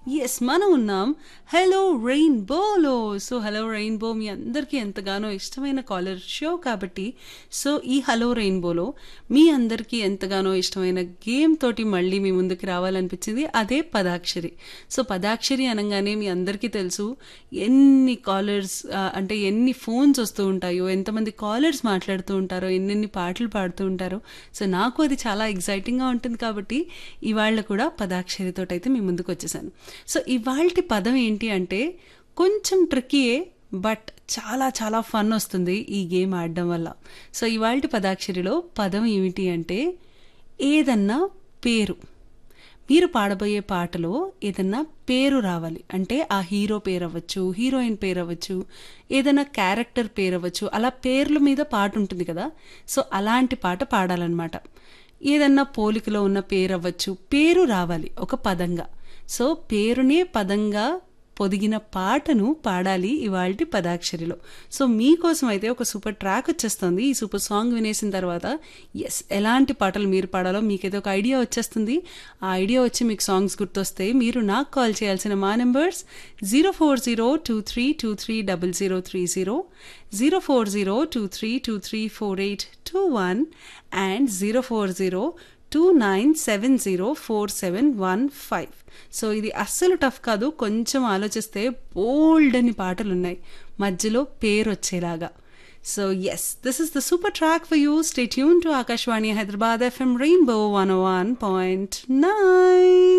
yes మనం ఉన్నాం hello రెయిన్బోలో సో హలో రెయిన్బో మీ అందరికీ ఎంతగానో ఇష్టమైన కాలర్ షో కాబట్టి సో ఈ హలో రెయిన్బోలో మీ అందరికీ ఎంతగానో ఇష్టమైన గేమ్ తోటి మళ్ళీ మీ ముందుకు రావాలనిపించింది అదే పదాక్షరి సో పదాక్షరి అనగానే మీ అందరికీ తెలుసు ఎన్ని కాలర్స్ అంటే ఎన్ని ఫోన్స్ వస్తూ ఉంటాయో ఎంతమంది కాలర్స్ మాట్లాడుతూ ఉంటారో ఎన్నెన్ని పాటలు పాడుతూ ఉంటారో సో నాకు అది చాలా ఎగ్జైటింగ్గా ఉంటుంది కాబట్టి ఇవాళ కూడా పదాక్షరితో అయితే మీ ముందుకు వచ్చేసాను సో ఇవాళ పదం ఏంటి అంటే కొంచెం ట్రిక్కీయే బట్ చాలా చాలా ఫన్ వస్తుంది ఈ గేమ్ ఆడడం వల్ల సో ఇవాళ పదాక్షరిలో పదం ఏమిటి అంటే ఏదన్నా పేరు మీరు పాడబోయే పాటలో ఏదన్నా పేరు రావాలి అంటే ఆ హీరో పేరు అవ్వచ్చు హీరోయిన్ పేరు అవ్వచ్చు ఏదైనా క్యారెక్టర్ పేరు అవ్వచ్చు అలా పేర్ల మీద పాట ఉంటుంది కదా సో అలాంటి పాట పాడాలన్నమాట ఏదన్నా పోలికలో ఉన్న పేరు అవ్వచ్చు పేరు రావాలి ఒక పదంగా సో పేరునే పదంగా పొదిగిన పాటను పాడాలి ఇవాళ పదాక్షరిలో సో మీకోసం అయితే ఒక సూపర్ ట్రాక్ వచ్చేస్తుంది ఈ సూపర్ సాంగ్ వినేసిన తర్వాత ఎస్ ఎలాంటి పాటలు మీరు పాడాలో మీకైతే ఒక ఐడియా వచ్చేస్తుంది ఆ ఐడియా వచ్చి మీకు సాంగ్స్ గుర్తొస్తే మీరు నాకు కాల్ చేయాల్సిన మా numbers zero four zero two three two three double zero three zero zero four zero two three two three four eight two one and zero four zero two nine seven zero four seven one five so ఇది అస్సలు tough కాదు కొంచెం ఆలోచిస్తే బోల్డ్ అని పాటలు ఉన్నాయి మధ్యలో పేరు వచ్చేలాగా so yes this is the super track for you stay tune to Akashvani Hyderabad FM rainbow one one point nine